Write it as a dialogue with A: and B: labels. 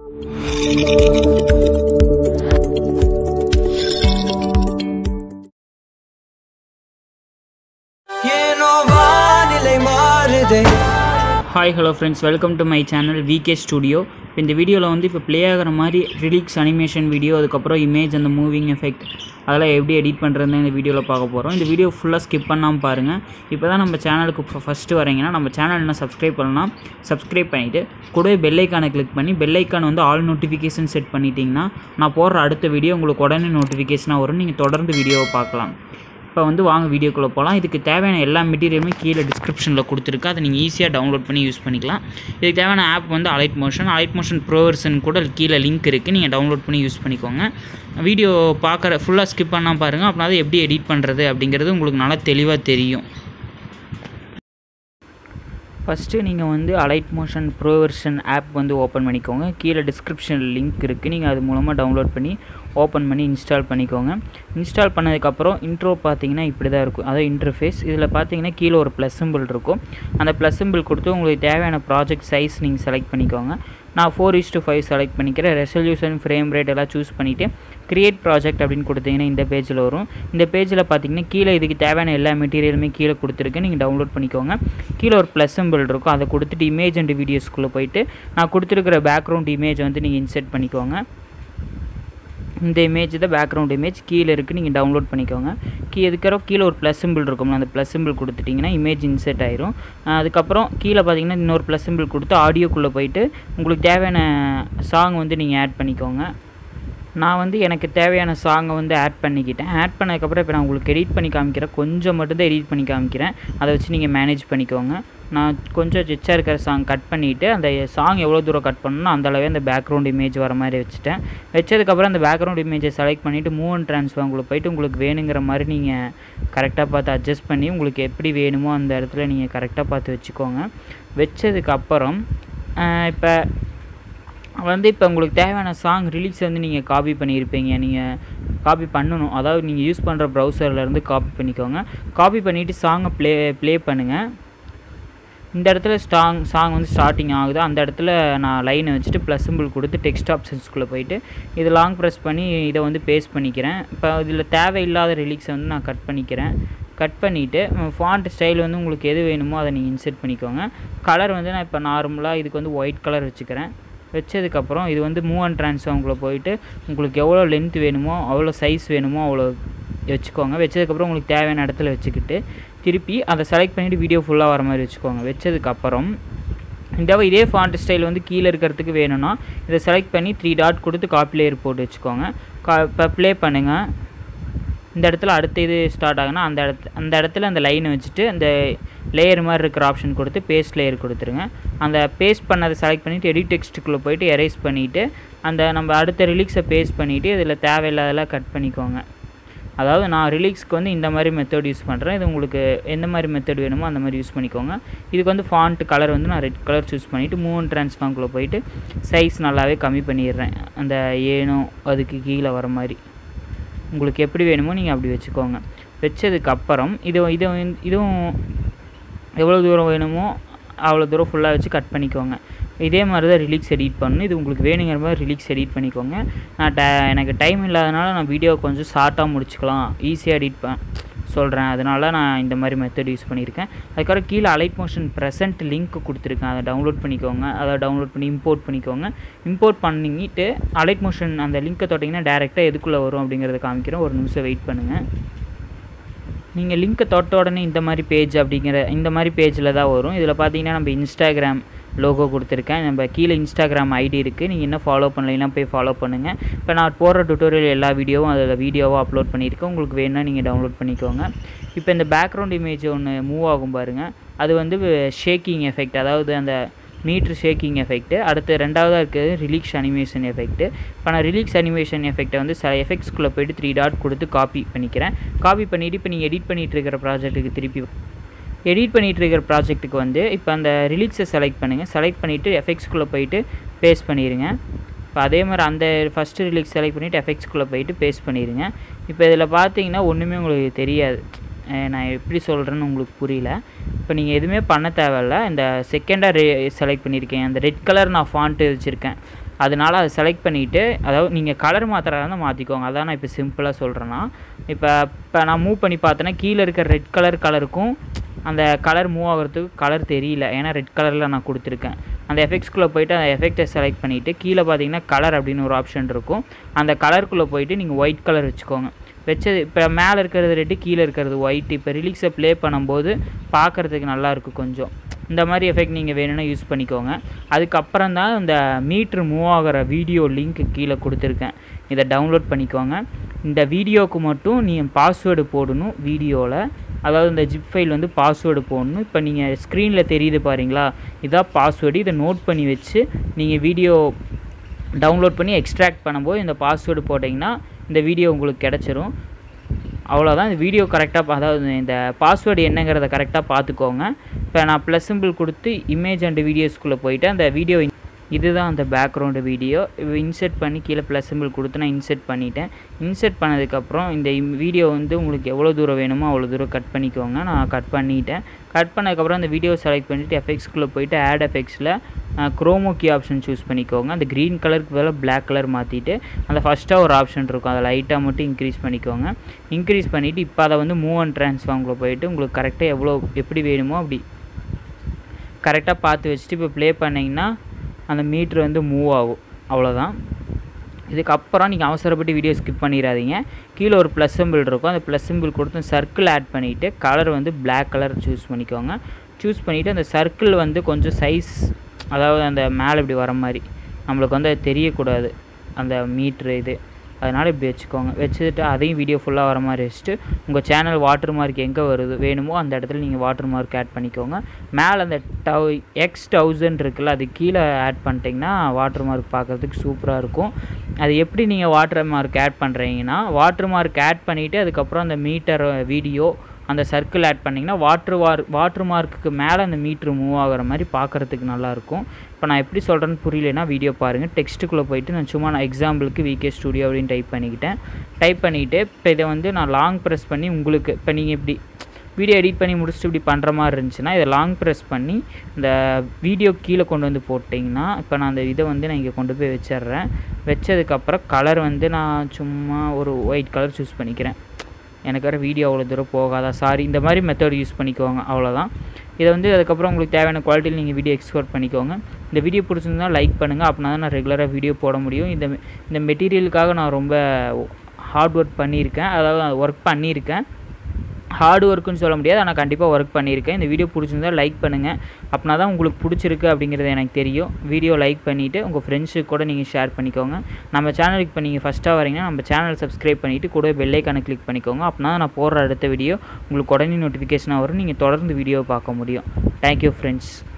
A: ஏனோ வானிலை மாறுதே
B: hi hello friends welcome to my channel VK studio இப்போ இந்த வீடியோவில் வந்து இப்போ ப்ளே ஆகிற மாதிரி ரிலீக்ஸ் அனிமேஷன் வீடியோ அதுக்கப்புறம் இமேஜ் அந்த மூவிங் எஃபெக்ட் அதெல்லாம் எப்படி எடிட் பண்ணுறதுன்னு இந்த வீடியோவில் பார்க்க போகிறோம் இந்த வீடியோ ஃபுல்லாக ஸ்கிப் பண்ணாமல் பாருங்கள் இப்போ தான் நம்ம சேனலுக்கு இப்போ ஃபஸ்ட்டு வரீங்கன்னா நம்ம சேனல் என்ன சப்ஸ்கிரைப் பண்ணலாம் சப்ஸ்கிரைப் பண்ணிவிட்டு கூடவே பெல்லைக்கானை கிளிக் பண்ணி பெல்லைக்கான் வந்து ஆல் நோட்டிஃபிகேஷன் செட் பண்ணிட்டீங்கன்னா நான் போடுற அடுத்த வீடியோ உங்களுக்கு உடனே நோட்டிஃபிகேஷனாக வரும் நீங்கள் தொடர்ந்து வீடியோவை பார்க்கலாம் இப்போ வந்து வாங்க வீடியோக்குள்ளே போகலாம் இதுக்கு தேவையான எல்லா மெட்டீரியலுமே கீழே டிஸ்கிரிப்ஷனில் கொடுத்துருக்கு அதை நீங்கள் ஈஸியாக டவுன்லோட் பண்ணி யூஸ் பண்ணிக்கலாம் இதுக்கு தேவையான ஆப் வந்து Alight Motion Alight Motion pro version கூட கீழே லிங்க் இருக்குது நீங்கள் டவுன்லோட் பண்ணி யூஸ் பண்ணிக்கோங்க வீடியோ பார்க்குற ஃபுல்லாக ஸ்கிப் பண்ணால் பாருங்கள் அப்படின்னா அது எப்படி எடிட் பண்ணுறது அப்படிங்கிறது உங்களுக்கு நல்லா தெளிவாக தெரியும் ஃபஸ்ட்டு நீங்கள் வந்து அலைட் மோஷன் ப்ரோவர்ஷன் ஆப் வந்து ஓப்பன் பண்ணிக்கோங்க கீழே டிஸ்கிரிப்ஷனில் லிங்க் இருக்குது நீங்கள் அது மூலமாக டவுன்லோட் பண்ணி ஓப்பன் பண்ணி இன்ஸ்டால் பண்ணிக்கோங்க இன்ஸ்டால் பண்ணதுக்கப்புறம் இன்ட்ரோ பார்த்தீங்கன்னா இப்படி தான் இருக்கும் அதாவது இன்டர்ஃபேஸ் இதில் பார்த்தீங்கன்னா கீழே ஒரு ப்ளஸ் சிம்பிள் இருக்கும் அந்த ப்ளஸ் சிம்பிள் கொடுத்து உங்களுக்கு தேவையான ப்ராஜெக்ட் சைஸ் நீங்கள் செலக்ட் பண்ணிக்கோங்க நான் four is to five select பண்ணிக்கிறேன் ரெசல்யூஷன் ஃப்ரேம் ரேட் எல்லாம் சூஸ் பண்ணிவிட்டு க்ரியேட் ப்ராஜெக்ட் அப்படின்னு கொடுத்தீங்கன்னா இந்த பேஜில் வரும் இந்த பேஜில் பார்த்தீங்கன்னா கீழே இதுக்கு தேவையான எல்லா மெட்டீரியலுமே கீழே கொடுத்துருக்கு நீங்கள் டவுன்லோட் பண்ணிக்கோங்க கீழே ஒரு ப்ளஸ் சிம்பிள் இருக்கும் அதை கொடுத்துட்டு இமேஜ் அண்ட் வீடியோஸ்குள்ளே போயிட்டு நான் கொடுத்துருக்கிற பேக்ரவுண்ட் இமேஜ் வந்து நீங்கள் இன்செர்ட் பண்ணிக்கோங்க இந்த இமேஜ் தான் பேக்ரவுண்ட் இமேஜ் கீழே இருக்குது நீங்கள் டவுன்லோட் பண்ணிக்கோங்க கீ எதுக்கிறோம் கீழே ஒரு ப்ளஸ் சிம்பிள் இருக்கும்ல அந்த ப்ளஸ் சிம்பிள் கொடுத்துட்டிங்கன்னா இமேஜ் இன்செர்ட் ஆயிரும் அதுக்கப்புறம் கீழே பார்த்தீங்கன்னா இன்னொரு ப்ளஸ் சிம்பிள் கொடுத்து ஆடியோக்குள்ளே போயிட்டு உங்களுக்கு தேவையான சாங் வந்து நீங்கள் ஆட் பண்ணிக்கோங்க நான் வந்து எனக்கு தேவையான சாங்கை வந்து ஆட் பண்ணிக்கிட்டேன் ஆட் பண்ணதுக்கப்புறம் இப்போ நான் உங்களுக்கு எடிட் பண்ணி காமிக்கிறேன் கொஞ்சம் மட்டும்தான் எடிட் பண்ணி காமிக்கிறேன் அதை வச்சு நீங்கள் மேனேஜ் பண்ணிக்கோங்க நான் கொஞ்சம் ஜெச்சாக இருக்கிற சாங் கட் பண்ணிவிட்டு அந்த சாங் எவ்வளோ தூரம் கட் பண்ணணும் அந்த அளவே அந்த பேக்ரவுண்ட் இமேஜ் வர மாதிரி வச்சுட்டேன் வச்சதுக்கப்புறம் அந்த பேக்ரவுண்ட் இமேஜை செலக்ட் பண்ணிவிட்டு மூவ் அண்ட் ட்ரான்ஸ்ஃபார்ம்குள்ளே போயிட்டு உங்களுக்கு வேணுங்கிற மாதிரி நீங்கள் கரெக்டாக பார்த்து அட்ஜஸ்ட் பண்ணி உங்களுக்கு எப்படி வேணுமோ அந்த இடத்துல நீங்கள் கரெக்டாக பார்த்து வச்சுக்கோங்க வச்சதுக்கப்புறம் இப்போ வந்து இப்போ உங்களுக்கு தேவையான சாங் ரிலீஸ் வந்து நீங்கள் காப்பி பண்ணியிருப்பீங்க நீங்கள் காப்பி பண்ணணும் அதாவது நீங்கள் யூஸ் பண்ணுற ப்ரௌசர்லேருந்து காப்பி பண்ணிக்கோங்க காப்பி பண்ணிவிட்டு சாங்கை ப்ளே ப்ளே பண்ணுங்கள் இந்த இடத்துல ஸ்டாங் சாங் வந்து ஸ்டார்டிங் ஆகுது அந்த இடத்துல நான் லைனை வச்சுட்டு ப்ளஸ் சிம்பிள் கொடுத்து டெக்ஸ்ட் ஆப்ஷன்ஸ்குள்ளே போயிட்டு இது லாங் ப்ரெஸ் பண்ணி இதை வந்து பேஸ்ட் பண்ணிக்கிறேன் இப்போ இதில் தேவையில்லாத ரிலீக்ஸை வந்து நான் கட் பண்ணிக்கிறேன் கட் பண்ணிவிட்டு ஃபாண்ட் ஸ்டைல் வந்து உங்களுக்கு எது வேணுமோ அதை நீங்கள் இன்செர்ட் பண்ணிக்கோங்க கலர் வந்து நான் இப்போ நார்மலாக இதுக்கு வந்து ஒயிட் கலர் வச்சுக்கிறேன் வச்சதுக்கப்புறம் இது வந்து மூவ் அண்ட் ட்ரான்ஸ்ஃபார்ம்குள்ளே போயிட்டு உங்களுக்கு எவ்வளோ லென்த் வேணுமோ அவ்வளோ சைஸ் வேணுமோ அவ்வளோ வச்சுக்கோங்க வச்சதுக்கப்புறம் உங்களுக்கு தேவையான இடத்துல வச்சுக்கிட்டு திருப்பி அதை செலக்ட் பண்ணிவிட்டு வீடியோ ஃபுல்லாக வர மாதிரி வச்சுக்கோங்க வச்சதுக்கப்புறம் இந்த இதே ஃபாண்ட் ஸ்டைல் வந்து கீழே இருக்கிறதுக்கு வேணும்னா இதை செலக்ட் பண்ணி த்ரீ டாட் கொடுத்து காப்பி லேயர் போட்டு வச்சுக்கோங்க கா இப்போ ப்ளே பண்ணுங்கள் இந்த இடத்துல அடுத்த இது ஸ்டார்ட் ஆகுனா அந்த இடத்து அந்த இடத்துல அந்த லைனை வச்சுட்டு அந்த லேயர் மாதிரி இருக்கிற ஆப்ஷன் கொடுத்து பேஸ்ட் லேயர் கொடுத்துருங்க அந்த பேஸ்ட் பண்ணதை செலக்ட் பண்ணிவிட்டு எடிட் டெக்ஸ்ட்டுக்குள்ளே போயிட்டு எரேஸ் பண்ணிவிட்டு அந்த நம்ம அடுத்த ரிலீக்ஸை பேஸ்ட் பண்ணிவிட்டு இதில் தேவையில்லாதெல்லாம் கட் பண்ணிக்கோங்க அதாவது நான் ரிலீக்ஸ்க்கு வந்து இந்த மாதிரி மெத்தட் யூஸ் பண்ணுறேன் இது உங்களுக்கு எந்த மாதிரி மெத்தட் வேணுமோ அந்த மாதிரி யூஸ் பண்ணிக்கோங்க இதுக்கு வந்து ஃபாண்ட் கலர் வந்து நான் ரெட் கலர் சூஸ் பண்ணிவிட்டு மூணு ட்ரான்ஸ்ஃபார்ம்குள்ளே போயிட்டு சைஸ் நல்லாவே கம்மி பண்ணிடுறேன் அந்த ஏனோ அதுக்கு கீழே வர மாதிரி உங்களுக்கு எப்படி வேணுமோ நீங்கள் அப்படி வச்சுக்கோங்க வச்சதுக்கப்புறம் இது இது வந்து- இதுவும் எவ்வளோ தூரம் வேணுமோ அவ்வளோ தூரம் ஃபுல்லாக வச்சு கட் பண்ணிக்கோங்க இதே மாதிரி தான் ரிலீக்ஸ் எடிட் பண்ணணும் இது உங்களுக்கு வேணுங்கிற மாதிரி ரிலீக்ஸ் எடிட் பண்ணிக்கோங்க நான் ட எனக்கு டைம் இல்லாதனால நான் வீடியோ கொஞ்சம் ஷார்ட்டாக முடிச்சுக்கலாம் ஈஸியாக எடிட் ப சொல்கிறேன் அதனால நான் இந்த மாதிரி மெத்தட் யூஸ் பண்ணியிருக்கேன் அதுக்கப்புறம் கீழே அலைட் மோஷன் ப்ரெசென்ட் லிங்க் கொடுத்துருக்கேன் அதை டவுன்லோட் பண்ணிக்கோங்க அதை டவுன்லோட் பண்ணி இம்போர்ட் பண்ணிக்கோங்க இம்போர்ட் பண்ணிட்டு அலைட் மோஷன் அந்த லிங்க்கை தொட்டிங்கன்னா டேரெக்டாக எதுக்குள்ளே வரும் அப்படிங்கிறத காமிக்கிறேன் ஒரு நிமிஷம் வெயிட் பண்ணுங்கள் நீங்கள் லிங்க்கை தொட்ட உடனே இந்த மாதிரி பேஜ் அப்படிங்கிற இந்த மாதிரி பேஜில் தான் வரும் இதில் பார்த்தீங்கன்னா நம்ம இன்ஸ்டாகிராம் லோகோ கொடுத்துருக்கேன் நம்ம கீழே இன்ஸ்டாகிராம் ஐடி இருக்குது நீங்கள் என்ன ஃபாலோ பண்ணலைன்னா போய் ஃபாலோ பண்ணுங்கள் இப்போ நான் போடுற டுட்டோரியல் எல்லா வீடியோவும் அதில் வீடியோவாக அப்லோட் பண்ணியிருக்கேன் உங்களுக்கு வேணும்னா நீங்கள் டவுன்லோட் பண்ணிக்கோங்க இப்போ இந்த பேக்ரவுண்ட் இமேஜ் ஒன்று மூவ் ஆகும் பாருங்கள் அது வந்து ஷேக்கிங் எஃபெக்ட் அதாவது அந்த மீட்ரு ஷேக்கிங் எஃபெக்ட்டு அடுத்து ரெண்டாவதாக இருக்கிறது ரிலீக்ஸ் அனிமேஷன் எஃபெக்ட்டு இப்போ நான் ரிலீக்ஸ் அனிமேஷன் எஃபெக்ட்டை வந்து சில எஃபெக்ட்ஸ்குள்ளே போயிட்டு த்ரீ டாட் கொடுத்து காப்பி பண்ணிக்கிறேன் காப்பி பண்ணிவிட்டு இப்போ நீங்கள் எடிட் பண்ணிகிட்டு இருக்கிற ப்ராஜெக்ட்டுக்கு திருப்பி எடிட் பண்ணிகிட்டு இருக்கிற ப்ராஜெக்ட்டுக்கு வந்து இப்போ அந்த ரிலீக்ஸை செலக்ட் பண்ணுங்கள் செலக்ட் பண்ணிவிட்டு எஃபெக்ட்ஸ்குள்ளே போயிட்டு பேஸ்ட் பண்ணிடுங்க இப்போ அதே மாதிரி அந்த ஃபஸ்ட்டு ரிலீக்ஸ் செலக்ட் பண்ணிவிட்டு எஃபெக்ட்ஸ்குள்ளே போயிட்டு பேஸ்ட் பண்ணிடுங்க இப்போ இதில் பார்த்தீங்கன்னா ஒன்றுமே உங்களுக்கு தெரியாது அஹ் நான் எப்படி சொல்கிறேன்னு உங்களுக்கு புரியல இப்போ நீங்கள் எதுவுமே பண்ண தேவையில்ல இந்த செகண்டாக ரெ செலக்ட் பண்ணியிருக்கேன் அந்த ரெட் கலர் நான் ஃபாண்ட்டு வச்சுருக்கேன் அதனால் அதை செலக்ட் பண்ணிவிட்டு அதாவது நீங்கள் கலர் மாத்திரா இருந்தால் மாற்றிக்கோங்க அதான் நான் இப்போ சிம்பிளாக சொல்கிறேன்னா இப்போ இப்போ நான் மூவ் பண்ணி பார்த்தேன்னா கீழே இருக்க ரெட் கலர் கலருக்கும் அந்த கலர் மூவ் ஆகிறதுக்கு கலர் தெரியல ஏன்னா ரெட் கலரில் நான் கொடுத்துருக்கேன் அந்த எஃபெக்ட்ஸ்குள்ளே போயிட்டு அந்த எஃபெக்டை செலக்ட் பண்ணிவிட்டு கீழே பார்த்தீங்கன்னா கலர் அப்படின்னு ஒரு ஆப்ஷன் இருக்கும் அந்த கலருக்குள்ளே போயிட்டு நீங்கள் ஒயிட் கலர் வச்சுக்கோங்க வச்சது இப்போ மேலே இருக்கிறது ரெட்டு கீழே இருக்கிறது ஒயிட் இப்போ ரிலீக்ஸை ப்ளே பண்ணும்போது பார்க்குறதுக்கு நல்லா இருக்கும் கொஞ்சம் இந்த மாதிரி எஃபெக்ட் நீங்கள் வேணும்னா யூஸ் பண்ணிக்கோங்க அதுக்கப்புறம் தான் இந்த மீட்ரு மூவ் ஆகிற வீடியோ லிங்க் கீழே கொடுத்துருக்கேன் இதை டவுன்லோட் பண்ணிக்கோங்க இந்த வீடியோவுக்கு மட்டும் நீங்கள் பாஸ்வேர்டு போடணும் வீடியோவில் அதாவது இந்த ஜிப் ஃபைல் வந்து பாஸ்வேர்டு போடணும் இப்போ நீங்கள் ஸ்க்ரீனில் தெரியுது பாருங்களா இதான் பாஸ்வேர்டு இதை நோட் பண்ணி வச்சு நீங்கள் வீடியோ டவுன்லோட் பண்ணி எக்ஸ்ட்ராக்ட் பண்ணும்போது இந்த பாஸ்வேர்டு போட்டிங்கன்னா இந்த வீடியோ உங்களுக்கு கிடச்சிரும் அவ்வளோதான் இந்த வீடியோ கரெக்டாக அதாவது இந்த பாஸ்வேர்டு என்னங்கிறத கரெக்டாக பார்த்துக்கோங்க இப்போ நான் ப்ளஸ் சிம்பிள் கொடுத்து இமேஜ் அண்ட் வீடியோஸ்குள்ளே போயிட்டு அந்த வீடியோ இதுதான் அந்த பேக்ரவுண்டு வீடியோ இன்செர்ட் பண்ணி கீழே ப்ளஸ் சிம்பிள் கொடுத்து நான் இன்செர்ட் பண்ணிட்டேன் இன்செர்ட் பண்ணதுக்கப்புறம் இந்த வீடியோ வந்து உங்களுக்கு எவ்வளோ தூரம் வேணுமோ அவ்வளோ தூரம் கட் பண்ணிக்கோங்க நான் கட் பண்ணிட்டேன் கட் பண்ணதுக்கப்புறம் அந்த வீடியோ செலக்ட் பண்ணிவிட்டு எஃபெக்ட்ஸ்குள்ளே போயிட்டு ஆட் எஃபெக்ட்ஸில் க்ரோமோக்கி ஆப்ஷன் சூஸ் பண்ணிக்கோங்க அந்த க்ரீன் கலருக்கு பதிலாக பிளாக் கலர் மாற்றிட்டு அந்த ஃபஸ்ட்டாக ஒரு ஆப்ஷன் இருக்கும் அதை லைட்டாக மட்டும் இன்க்ரீஸ் பண்ணிக்கோங்க இன்க்ரீஸ் பண்ணிவிட்டு இப்போ அதை வந்து மூவ் அண்ட் ட்ரான்ஸ்ஃபார்மில் போயிட்டு உங்களுக்கு கரெக்டாக எவ்வளோ எப்படி வேணுமோ அப்படி கரெக்டாக பார்த்து வச்சுட்டு இப்போ ப்ளே பண்ணிங்கன்னா அந்த மீட்ரு வந்து மூவ் ஆகும் அவ்வளோதான் இதுக்கப்புறம் நீங்கள் அவசரப்பட்டு வீடியோ ஸ்கிப் பண்ணிடாதீங்க கீழே ஒரு ப்ளஸ் சிம்பிள் இருக்கும் அந்த ப்ளஸ் சிம்பிள் கொடுத்து சர்க்கிள் ஆட் பண்ணிவிட்டு கலர் வந்து பிளாக் கலர் சூஸ் பண்ணிக்கோங்க சூஸ் பண்ணிவிட்டு அந்த சர்க்கிள் வந்து கொஞ்சம் சைஸ் அதாவது அந்த மேலே இப்படி வர மாதிரி நம்மளுக்கு வந்து அது தெரியக்கூடாது அந்த மீட்ரு இது அதனால் இப்படி வச்சுக்கோங்க வச்சுட்டு அதையும் வீடியோ ஃபுல்லாக வர மாதிரி வச்சுட்டு உங்கள் சேனல் வாட்டர் மார்க் எங்கே வருது வேணுமோ அந்த இடத்துல நீங்கள் வாட்டர் மார்க் ஆட் பண்ணிக்கோங்க மேலே அந்த டவ் எக்ஸ் தௌசண்ட் இருக்குல்ல அது கீழே ஆட் பண்ணிட்டீங்கன்னா வாட்டர் மார்க் பார்க்குறதுக்கு சூப்பராக இருக்கும் அது எப்படி நீங்கள் வாட்டர் மார்க் ஆட் பண்ணுறீங்கன்னா வாட்டர் மார்க் ஆட் பண்ணிவிட்டு அதுக்கப்புறம் அந்த மீட்டர் வீடியோ அந்த சர்க்கிள் ஆட் பண்ணிங்கன்னா வாட்ரு வார் வாட்ரு மார்க்குக்கு மேலே அந்த மீட்ரு மூவ் ஆகிற மாதிரி பார்க்குறதுக்கு நல்லாயிருக்கும் இப்போ நான் எப்படி சொல்கிறேன்னு புரியலனா வீடியோ பாருங்கள் டெக்ஸ்ட்டுக்குள்ளே போயிட்டு நான் சும்மா நான் எக்ஸாம்பிளுக்கு விகே ஸ்டுடியோ அப்படின்னு டைப் பண்ணிக்கிட்டேன் டைப் பண்ணிவிட்டு இப்போ இதை வந்து நான் லாங் ப்ரெஸ் பண்ணி உங்களுக்கு இப்போ நீங்கள் இப்படி வீடியோ எடிட் பண்ணி முடிச்சுட்டு இப்படி பண்ணுற மாதிரி இருந்துச்சுன்னா இதை லாங் ப்ரெஸ் பண்ணி இந்த வீடியோ கீழே கொண்டு வந்து போட்டிங்கன்னா இப்போ நான் அந்த இதை வந்து நான் இங்கே கொண்டு போய் வச்சிடுறேன் வச்சதுக்கப்புறம் கலர் வந்து நான் சும்மா ஒரு ஒயிட் கலர் சூஸ் பண்ணிக்கிறேன் எனக்கு வேறு வீடியோ அவ்வளோ தூரம் போகாதா சாரி இந்த மாதிரி மெத்தட் யூஸ் பண்ணிக்கோங்க அவ்வளோதான் இதை வந்து அதுக்கப்புறம் உங்களுக்கு தேவையான குவாலிட்டியில் நீங்கள் வீடியோ எக்ஸ்போர்ட் பண்ணிக்கோங்க இந்த வீடியோ பிடிச்சிருந்தா லைக் பண்ணுங்கள் அப்படின்னா தான் நான் ரெகுலராக வீடியோ போட முடியும் இந்த இந்த மெட்டீரியலுக்காக நான் ரொம்ப ஹார்ட் ஒர்க் பண்ணியிருக்கேன் அதாவது ஒர்க் பண்ணியிருக்கேன் ஹார்ட் ஒர்க்குன்னு சொல்ல முடியாது ஆனால் கண்டிப்பாக ஒர்க் பண்ணியிருக்கேன் இந்த வீடியோ பிடிச்சிருந்தா லைக் பண்ணுங்கள் அப்படின்னா தான் உங்களுக்கு பிடிச்சிருக்கு அப்படிங்கிறது எனக்கு தெரியும் வீடியோ லைக் பண்ணிவிட்டு உங்கள் ஃப்ரெண்ட்ஸுக்கு கூட நீங்கள் ஷேர் பண்ணிக்கோங்க நம்ம சேனலுக்கு இப்போ நீங்கள் ஃபஸ்ட்டாக வரீங்கன்னா நம்ம சேனல் சப்ஸ்கிரைப் பண்ணிவிட்டு கூட பெல்லைக்கான கிளிக் பண்ணிக்கோங்க அப்படின்னா நான் போடுற அடுத்த வீடியோ உங்களுக்கு உடனே நோட்டிஃபிகேஷனாக வரும் நீங்கள் தொடர்ந்து வீடியோ பார்க்க முடியும் தேங்க்யூ ஃப்ரெண்ட்ஸ்